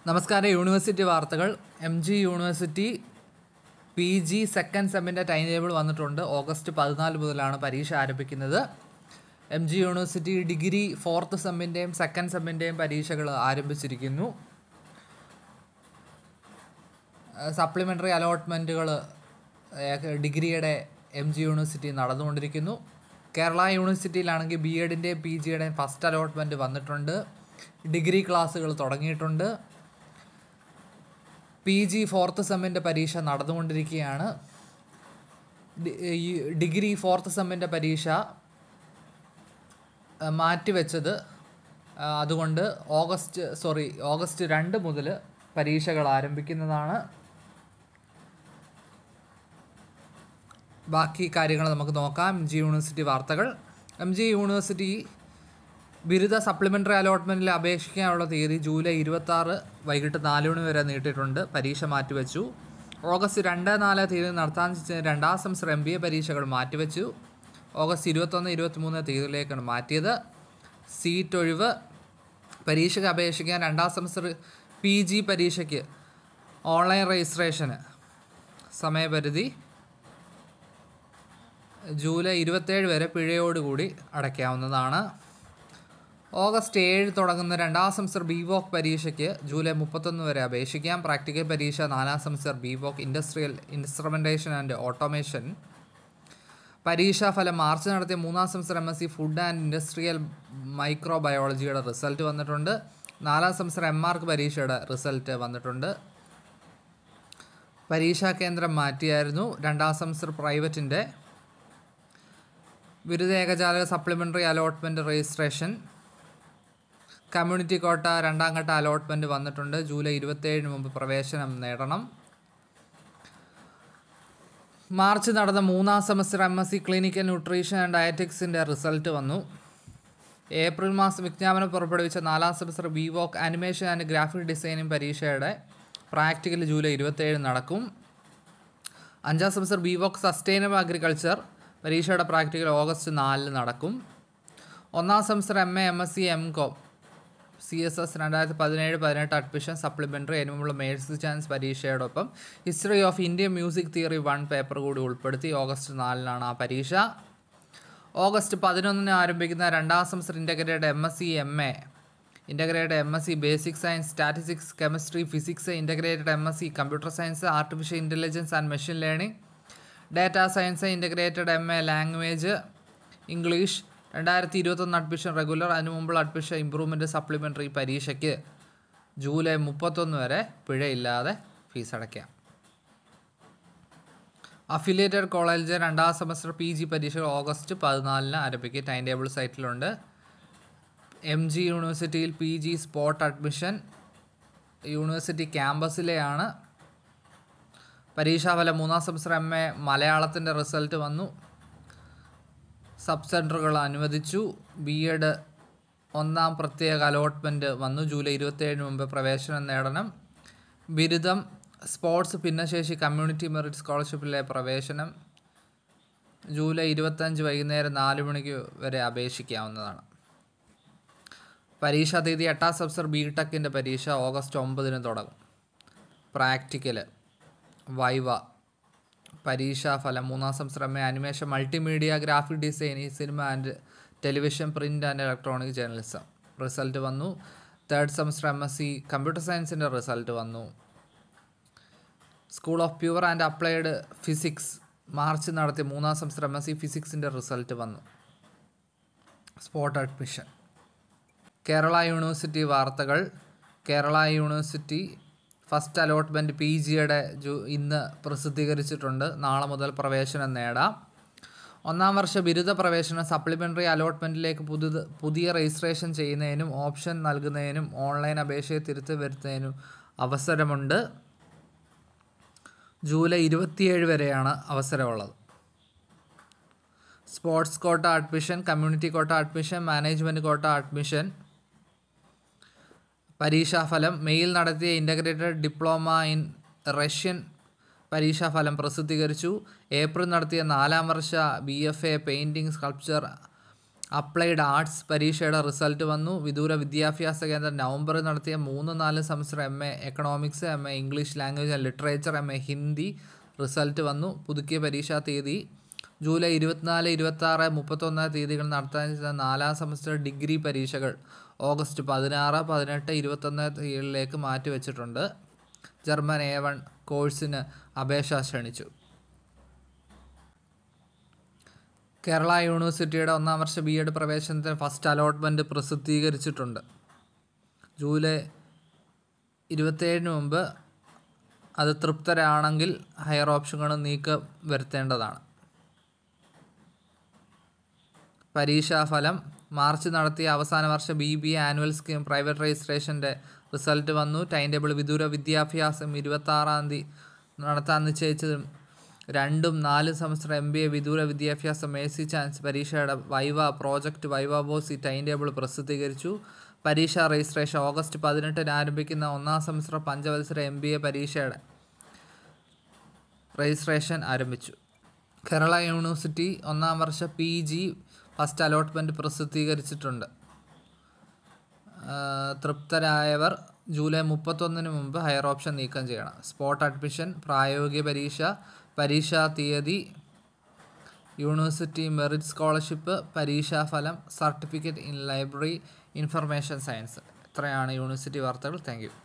നമസ്കാരം യൂണിവേഴ്സിറ്റി വാർത്തകൾ M G university P G second സെമ്മിൻ്റെ ടൈം ടേബിൾ വന്നിട്ടുണ്ട് ഓഗസ്റ്റ് പതിനാല് മുതലാണ് പരീക്ഷ ആരംഭിക്കുന്നത് M G university degree fourth സെമ്മിൻ്റെയും സെക്കൻഡ് സെമ്മിൻ്റെയും പരീക്ഷകൾ ആരംഭിച്ചിരിക്കുന്നു സപ്ലിമെൻ്ററി അലോട്ട്മെൻറ്റുകൾ ഡിഗ്രിയുടെ എം ജി യൂണിവേഴ്സിറ്റി നടന്നുകൊണ്ടിരിക്കുന്നു കേരള യൂണിവേഴ്സിറ്റിയിലാണെങ്കിൽ ബി എഡിൻ്റെയും പി ജിയുടെയും ഫസ്റ്റ് അലോട്ട്മെൻറ്റ് വന്നിട്ടുണ്ട് ഡിഗ്രി ക്ലാസ്സുകൾ തുടങ്ങിയിട്ടുണ്ട് പി ജി ഫോർത്ത് സെമ്മിൻ്റെ പരീക്ഷ നടന്നുകൊണ്ടിരിക്കുകയാണ് ഡി- ഈ ഡിഗ്രി ഫോർത്ത് സെമ്മിൻ്റെ പരീക്ഷ ആ, മാറ്റിവെച്ചത് ആ, അതുകൊണ്ട് ഓഗസ്റ്റ് സോറി ഓഗസ്റ്റ് രണ്ട് മുതൽ പരീക്ഷകൾ ആരംഭിക്കുന്നതാണ് ബാക്കി കാര്യങ്ങൾ നമുക്ക് നോക്കാം എം ജി യൂണിവേഴ്സിറ്റി വാർത്തകൾ എം ജി യൂണിവേഴ്സിറ്റി ബിരുദ സപ്ലിമെൻ്ററി അലോട്ട്മെൻറ്റിൽ അപേക്ഷിക്കാനുള്ള തീയതി ജൂലൈ ഇരുപത്താറ് വൈകിട്ട് നാല് മണി വരെ നീട്ടിയിട്ടുണ്ട് പരീക്ഷ മാറ്റിവെച്ചു ഓഗസ്റ്റ് രണ്ട് നാല് തീയതി നടത്താൻ വെച്ച രണ്ടാം സെമസ്റ്റർ എം ബി എ പരീക്ഷകൾ മാറ്റിവെച്ചു ഓഗസ്റ്റ് ഇരുപത്തൊന്ന് ഇരുപത്തിമൂന്ന് തീയതിയിലേക്കാണ് മാറ്റിയത് സീറ്റ് ഒഴിവ് പരീക്ഷയ്ക്ക് അപേക്ഷിക്കാൻ രണ്ടാം സെമസ്റ്റർ പി ജി പരീക്ഷയ്ക്ക് ഓൺലൈൻ രജിസ്ട്രേഷന് സമയപരിധി ജൂലൈ ഇരുപത്തേഴ് വരെ പിഴയോടുകൂടി അടയ്ക്കാവുന്നതാണ് ഓഗസ്റ്റ് ഏഴ് തുടങ്ങുന്ന രണ്ടാം സെമസ്റ്റർ ബി വോക്ക് പരീക്ഷയ്ക്ക് ജൂലൈ മുപ്പത്തൊന്ന് വരെ അപേക്ഷിക്കാം പ്രാക്ടിക്കൽ പരീക്ഷ നാലാം semester B voc industrial instrumentation and automation പരീക്ഷാഫലം മാർച്ച് നടത്തിയ മൂന്നാം semester M S C food and industrial micro ബയോളജിയുടെ റിസൾട്ട് വന്നിട്ടുണ്ട് നാലാം സെമസ്റ്റർ എം ആർക്ക് പരീക്ഷയുടെ റിസൾട്ട് വന്നിട്ടുണ്ട് പരീക്ഷാ കേന്ദ്രം മാറ്റിയായിരുന്നു രണ്ടാം സെമസ്റ്റർ പ്രൈവറ്റിൻ്റെ ബിരുദ ഏകജാലക supplementary allotment registration community quota രണ്ടാം ഘട്ട അലോട്ട്മെൻറ്റ് വന്നിട്ടുണ്ട് ജൂലൈ ഇരുപത്തേഴിന് മുമ്പ് പ്രവേശനം നേടണം മാർച്ച് നടന്ന മൂന്നാം semester M S C clinical nutrition and ഡയറ്റിക്സിൻ്റെ റിസൾട്ട് വന്നു ഏപ്രിൽ മാസം വിജ്ഞാപനം പുറപ്പെടുവിച്ച നാലാം semester B voc animation and graphic designing പരീക്ഷയുടെ പ്രാക്ടിക്കൽ ജൂലൈ ഇരുപത്തേഴ് നടക്കും അഞ്ചാം semester B voc sustainable agriculture പരീക്ഷയുടെ പ്രാക്ടിക്കൽ ഓഗസ്റ്റ് നാലിന് നടക്കും ഒന്നാം semester M A M S C M com C S S രണ്ടായിരത്തി പതിനേഴ് പതിനെട്ട് അഡ്മിഷൻ സപ്ലിമെൻ്ററി അതിനുമുള്ള മേഴ്സി ചാൻസ് പരീക്ഷയോടൊപ്പം history of Indian music theory one paper കൂടി ഉൾപ്പെടുത്തി ഓഗസ്റ്റ് നാലിനാണ് ആ പരീക്ഷ ഓഗസ്റ്റ് പതിനൊന്നിന് ആരംഭിക്കുന്ന രണ്ടാം semester integrated M S C M A integrated M S C basic science statistics chemistry physics integrated M S C computer science artificial intelligence and machine learning data science integrated M A language English രണ്ടായിരത്തി ഇരുപത്തൊന്ന് admission regular അതിനു മുമ്പുള്ള admission improvement supplementary പരീക്ഷയ്ക്ക് July മുപ്പത്തൊന്ന് വരെ പിഴയില്ലാതെ fees അടയ്ക്കാം affiliated college രണ്ടാം സെമസ്റ്റർ പി ജി പരീക്ഷ ഓഗസ്റ്റ് പതിനാലിന് ആരംഭിക്കും ടൈം ടേബിൾ സൈറ്റിലുണ്ട് എം ജി യൂണിവേഴ്സിറ്റിയിൽ P G spot admission university ക്യാമ്പസിലെയാണ് പരീക്ഷാഫലം മൂന്നാം സെമസ്റ്റർ എം എ മലയാളത്തിൻ്റെ റിസൾട്ട് വന്നു സബ് സെൻറ്ററുകൾ അനുവദിച്ചു ബി എഡ് ഒന്നാം പ്രത്യേക അലോട്ട്മെൻറ്റ് വന്നു ജൂലൈ ഇരുപത്തേഴിന് മുമ്പ് പ്രവേശനം നേടണം ബിരുദം സ്പോർട്സ് ഭിന്നശേഷി കമ്മ്യൂണിറ്റി മെറിറ്റ് സ്കോളർഷിപ്പിലെ പ്രവേശനം ജൂലൈ ഇരുപത്തഞ്ച് വൈകുന്നേരം നാല് മണിക്ക് വരെ അപേക്ഷിക്കാവുന്നതാണ് പരീക്ഷാ തീയതി എട്ടാം സെമസ്റ്റർ ബി ടെക്കിൻ്റെ പരീക്ഷ ഓഗസ്റ്റ് ഒമ്പതിന് തുടങ്ങും പ്രാക്ടിക്കൽ വൈവ പരീക്ഷാഫലം മൂന്നാം semester M A animation multimedia graphic design ഈ cinema and television print and electronic journalism result വന്നു third semester M S C computer സയൻസിൻ്റെ റിസൾട്ട് വന്നു school of pure and applied physics March നടത്തിയ മൂന്നാം semester M S C ഫിസിക്സിൻ്റെ result വന്നു spot admission Kerala university വാർത്തകൾ Kerala university first allotment P ജിയുടെ ജു ഇന്ന് പ്രസിദ്ധീകരിച്ചിട്ടുണ്ട് നാളെ മുതൽ പ്രവേശനം നേടാം ഒന്നാം വർഷ ബിരുദ പ്രവേശനം സപ്ലിമെൻ്ററി അലോട്ട്മെൻറ്റിലേക്ക് പുതിയത് പുതിയ രജിസ്ട്രേഷൻ ചെയ്യുന്നതിനും ഓപ്ഷൻ നൽകുന്നതിനും ഓൺലൈൻ അപേക്ഷയെ തിരുത്തി വരുത്തുന്നതിനും അവസരമുണ്ട് ജൂലൈ ഇരുപത്തിയേഴ് വരെയാണ് അവസരമുള്ളത് sports quota admission community quota admission management quota admission പരീക്ഷാഫലം മെയിൽ നടത്തിയ ഇൻ്റഗ്രേറ്റഡ് ഡിപ്ലോമ ഇൻ റഷ്യൻ പരീക്ഷാഫലം പ്രസിദ്ധീകരിച്ചു ഏപ്രിൽ നടത്തിയ നാലാം വർഷ B F A painting sculpture applied arts പരീക്ഷയുടെ റിസൾട്ട് വന്നു വിദൂര വിദ്യാഭ്യാസ കേന്ദ്രം നവംബറിൽ നടത്തിയ മൂന്ന് നാല് semester M A economics M A English language and literature M A Hindi result വന്നു പുതുക്കിയ പരീക്ഷാ തീയതി ജൂലൈ ഇരുപത്തിനാല് ഇരുപത്താറ് മുപ്പത്തൊന്ന് തീയതികൾ നടത്താൻ നാലാം സെമസ്റ്റർ ഡിഗ്രി പരീക്ഷകൾ ഓഗസ്റ്റ് പതിനാറ് പതിനെട്ട് ഇരുപത്തൊന്ന് തീയതികളിലേക്ക് മാറ്റിവെച്ചിട്ടുണ്ട് ജർമ്മൻ എ വൺ കോഴ്സിന് അപേക്ഷ ക്ഷണിച്ചു കേരള യൂണിവേഴ്സിറ്റിയുടെ ഒന്നാം വർഷ ബി എഡ് പ്രവേശനത്തിന് ഫസ്റ്റ് അലോട്ട്മെൻറ്റ് പ്രസിദ്ധീകരിച്ചിട്ടുണ്ട് ജൂലൈ ഇരുപത്തേഴിന് മുമ്പ് അത് തൃപ്തരാണെങ്കിൽ ഹയർ ഓപ്ഷനുകൾ നീക്കം വരുത്തേണ്ടതാണ് പരീക്ഷാഫലം മാർച്ച് നടത്തിയ അവസാന വർഷ B B A annual scheme private രജിസ്ട്രേഷൻ്റെ റിസൾട്ട് വന്നു ടൈം ടേബിൾ വിദൂര വിദ്യാഭ്യാസം ഇരുപത്താറാം തീയതി നടത്താൻ നിശ്ചയിച്ചതും രണ്ടും നാലും സെമസ്റ്റർ എം ബി എ വിദൂര വിദ്യാഭ്യാസം എ സി ചാൻസ് പരീക്ഷയുടെ വൈവ പ്രോജക്റ്റ് വൈവ ബോസി ടൈം ടേബിൾ പ്രസിദ്ധീകരിച്ചു പരീക്ഷാ രജിസ്ട്രേഷൻ ഓഗസ്റ്റ് പതിനെട്ടിന് ആരംഭിക്കുന്ന ഒന്നാം സെമസ്റ്റർ പഞ്ചവത്സര എം ബി എ പരീക്ഷയുടെ രജിസ്ട്രേഷൻ ആരംഭിച്ചു കേരള യൂണിവേഴ്സിറ്റി ഒന്നാം വർഷ പി ജി ഫസ്റ്റ് അലോട്ട്മെൻറ്റ് പ്രസിദ്ധീകരിച്ചിട്ടുണ്ട് ആ, തൃപ്തരായവർ ജൂലൈ മുപ്പത്തൊന്നിന് മുമ്പ് ഹയർ ഓപ്ഷൻ നീക്കം ചെയ്യണം സ്പോട്ട് അഡ്മിഷൻ പ്രായോഗിക പരീക്ഷ പരീക്ഷാ തീയതി യൂണിവേഴ്സിറ്റി മെറിറ്റ് സ്കോളർഷിപ്പ് പരീക്ഷാഫലം certificate in library information science ഇത്രയാണ് യൂണിവേഴ്സിറ്റി വാർത്തകൾ താങ്ക് യു